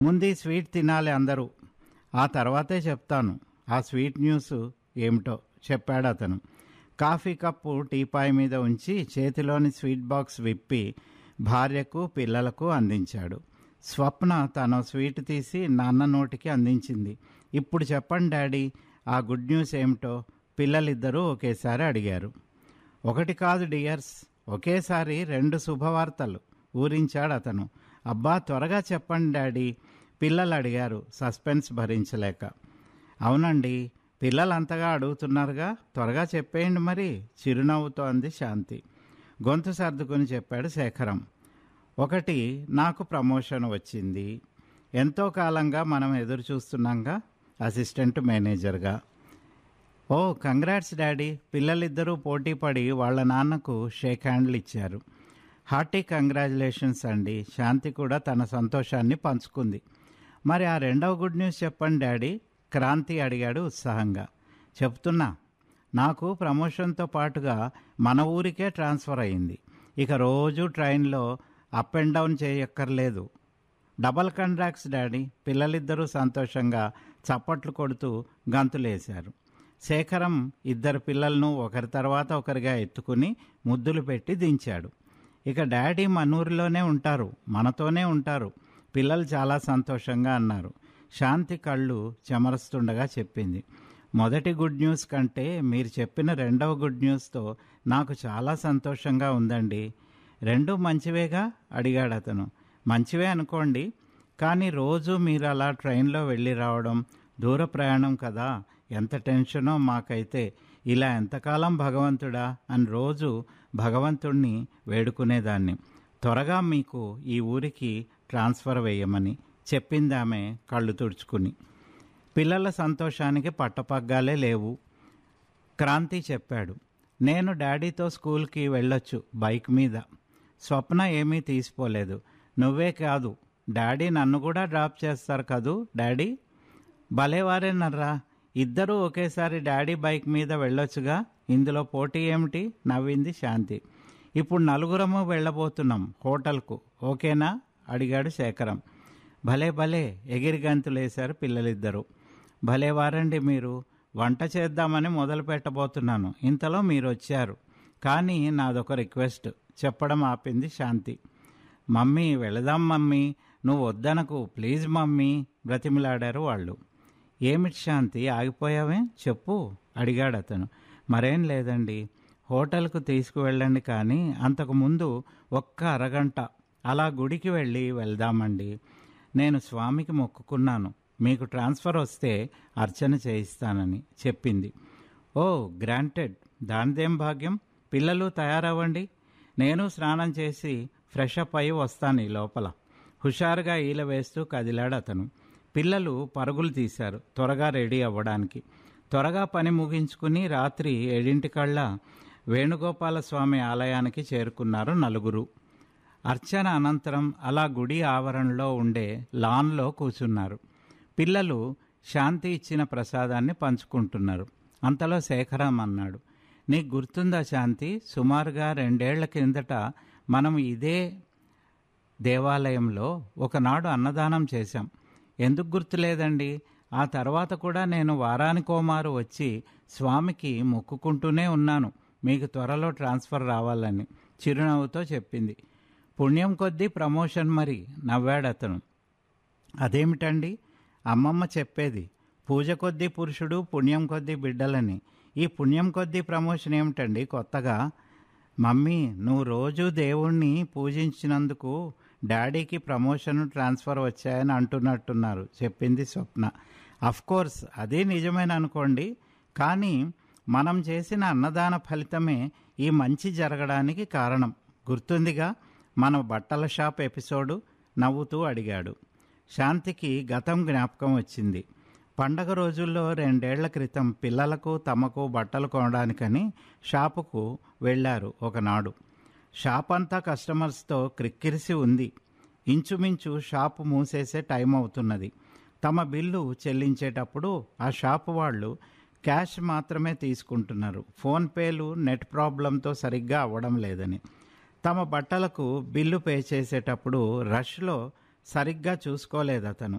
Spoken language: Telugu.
ముందు ఈ స్వీట్ తినాలి అందరూ ఆ తర్వాతే చెప్తాను ఆ స్వీట్ న్యూస్ ఏమిటో చెప్పాడు అతను కాఫీ కప్పు టీపాయ్ మీద ఉంచి చేతిలోని స్వీట్ బాక్స్ విప్పి భార్యకు పిల్లలకు అందించాడు స్వప్న తన స్వీట్ తీసి నాన్న నోటికి అందించింది ఇప్పుడు చెప్పండి డాడీ ఆ గుడ్ న్యూస్ ఏమిటో పిల్లలిద్దరూ ఒకేసారి అడిగారు ఒకటి కాదు డియర్స్ ఒకేసారి రెండు శుభవార్తలు ఊరించాడు అతను అబ్బా త్వరగా చెప్పండి డాడీ పిల్లలు అడిగారు సస్పెన్స్ భరించలేక అవునండి పిల్లలు అంతగా అడుగుతున్నారుగా త్వరగా చెప్పేయండి మరి చిరునవ్వుతో అంది శాంతి గొంతు సర్దుకుని చెప్పాడు శేఖరం ఒకటి నాకు ప్రమోషన్ వచ్చింది ఎంతో కాలంగా మనం ఎదురు చూస్తున్నాంగా అసిస్టెంట్ మేనేజర్గా ఓ కంగ్రాట్స్ డాడీ పిల్లలిద్దరూ పోటీ పడి వాళ్ళ నాన్నకు షేక్ హ్యాండ్లు ఇచ్చారు హార్టీ కంగ్రాచులేషన్స్ అండి శాంతి కూడా తన సంతోషాన్ని పంచుకుంది మరి ఆ రెండవ గుడ్ న్యూస్ చెప్పండి డాడీ క్రాంతి అడిగాడు ఉత్సాహంగా చెప్తున్నా నాకు ప్రమోషన్తో పాటుగా మన ఊరికే ట్రాన్స్ఫర్ అయింది ఇక రోజు ట్రైన్లో అప్ అండ్ డౌన్ చేయక్కర్లేదు డబల్ కంట్రాక్ట్స్ డాడీ పిల్లలిద్దరూ సంతోషంగా చప్పట్లు కొడుతూ గంతులేశారు శేఖరం ఇద్దరు పిల్లలను ఒకరి తర్వాత ఒకరిగా ఎత్తుకుని ముద్దులు పెట్టి దించాడు ఇక డాడీ మనూరిలోనే ఉంటారు మనతోనే ఉంటారు పిల్లలు చాలా సంతోషంగా అన్నారు శాంతి కళ్ళు చెమరుస్తుండగా చెప్పింది మొదటి గుడ్ న్యూస్ కంటే మీరు చెప్పిన రెండవ గుడ్ న్యూస్తో నాకు చాలా సంతోషంగా ఉందండి రెండు మంచివేగా అడిగాడు అతను మంచివే అనుకోండి కానీ రోజు మీరు అలా ట్రైన్లో వెళ్ళి రావడం దూర ప్రయాణం కదా ఎంత టెన్షనో మాకైతే ఇలా ఎంతకాలం భగవంతుడా అని రోజు భగవంతుణ్ణి వేడుకునేదాన్ని త్వరగా మీకు ఈ ఊరికి ట్రాన్స్ఫర్ వేయమని చెప్పిందామె కళ్ళు తుడుచుకుని పిల్లల సంతోషానికి పట్టపగ్గాలే లేవు క్రాంతి చెప్పాడు నేను డాడీతో స్కూల్కి వెళ్ళొచ్చు బైక్ మీద స్వప్న ఏమీ తీసిపోలేదు నువ్వే కాదు డాడీ నన్ను కూడా డ్రాప్ చేస్తారు కదూ డాడీ భలేవారేనర్రా ఇద్దరూ ఒకేసారి డాడీ బైక్ మీద వెళ్ళొచ్చుగా ఇందులో పోటీ ఏమిటి నవ్వింది శాంతి ఇప్పుడు నలుగురము వెళ్ళబోతున్నాం హోటల్కు ఓకేనా అడిగాడు శేఖరం భలే భలే ఎగిరి గంతులేశారు పిల్లలిద్దరూ భలే వారండి మీరు వంట చేద్దామని మొదలు పెట్టబోతున్నాను ఇంతలో మీరు వచ్చారు కానీ నాదొక రిక్వెస్ట్ చెప్పడం ఆపింది శాంతి మమ్మీ వెళదాం మమ్మీ నువ్వు వద్దనకు ప్లీజ్ మమ్మీ బ్రతిమిలాడారు వాళ్ళు ఏమిటి శాంతి ఆగిపోయావే చెప్పు అడిగాడు అతను మరేం లేదండి హోటల్కు తీసుకువెళ్ళండి కానీ అంతకుముందు ఒక్క అరగంట అలా గుడికి వెళ్ళి వెళ్దామండి నేను స్వామికి మొక్కుకున్నాను మీకు ట్రాన్స్ఫర్ వస్తే అర్చన చేయిస్తానని చెప్పింది ఓ గ్రాంటెడ్ దానిదేం భాగ్యం పిల్లలు తయారవ్వండి నేను స్నానం చేసి ఫ్రెష్ అప్ అయి వస్తాను ఈ లోపల హుషారుగా ఈల వేస్తూ కదిలాడు అతను పిల్లలు పరుగులు తీశారు త్వరగా రెడీ అవ్వడానికి త్వరగా పని ముగించుకుని రాత్రి ఏడింటికల్లా వేణుగోపాల స్వామి ఆలయానికి చేరుకున్నారు నలుగురు అర్చన అనంతరం అలా గుడి ఆవరణలో ఉండే లాన్లో కూర్చున్నారు పిల్లలు శాంతి ఇచ్చిన ప్రసాదాన్ని పంచుకుంటున్నారు అంతలో శేఖరం అన్నాడు నీకు గుర్తుందా శాంతి సుమారుగా రెండేళ్ల కిందట మనం ఇదే దేవాలయంలో ఒకనాడు అన్నదానం చేశాం ఎందుకు గుర్తులేదండి ఆ తర్వాత కూడా నేను వారానికోమారు వచ్చి స్వామికి మొక్కుకుంటూనే ఉన్నాను మీకు త్వరలో ట్రాన్స్ఫర్ రావాలని చిరునవ్వుతో చెప్పింది పుణ్యం కొద్దీ ప్రమోషన్ మరి నవ్వాడు అతను అదేమిటండి అమ్మమ్మ చెప్పేది పూజ కొద్దీ పురుషుడు పుణ్యం కొద్దీ బిడ్డలని ఈ పుణ్యం కొద్దీ ప్రమోషన్ ఏమిటండి కొత్తగా మమ్మీ నువ్వు రోజు దేవుణ్ణి పూజించినందుకు డాడీకి ప్రమోషన్ ట్రాన్స్ఫర్ వచ్చాయని అంటున్నట్టున్నారు చెప్పింది స్వప్న అఫ్ కోర్స్ అదే నిజమైన అనుకోండి కానీ మనం చేసిన అన్నదాన ఫలితమే ఈ మంచి జరగడానికి కారణం గుర్తుందిగా మన బట్టల షాప్ ఎపిసోడు నవ్వుతూ అడిగాడు శాంతికి గతం జ్ఞాపకం వచ్చింది పండగ రోజుల్లో రెండేళ్ల క్రితం పిల్లలకు తమకు బట్టలు కొనడానికని షాపుకు వెళ్ళారు ఒకనాడు షాప్ అంతా కస్టమర్స్తో క్రిక్కిరిసి ఉంది ఇంచుమించు షాపు మూసేసే టైం అవుతున్నది తమ బిల్లు చెల్లించేటప్పుడు ఆ షాపు వాళ్ళు క్యాష్ మాత్రమే తీసుకుంటున్నారు ఫోన్పేలు నెట్ ప్రాబ్లంతో సరిగ్గా అవ్వడం లేదని తమ బట్టలకు బిల్లు పే చేసేటప్పుడు రష్లో సరిగ్గా చూసుకోలేదు అతను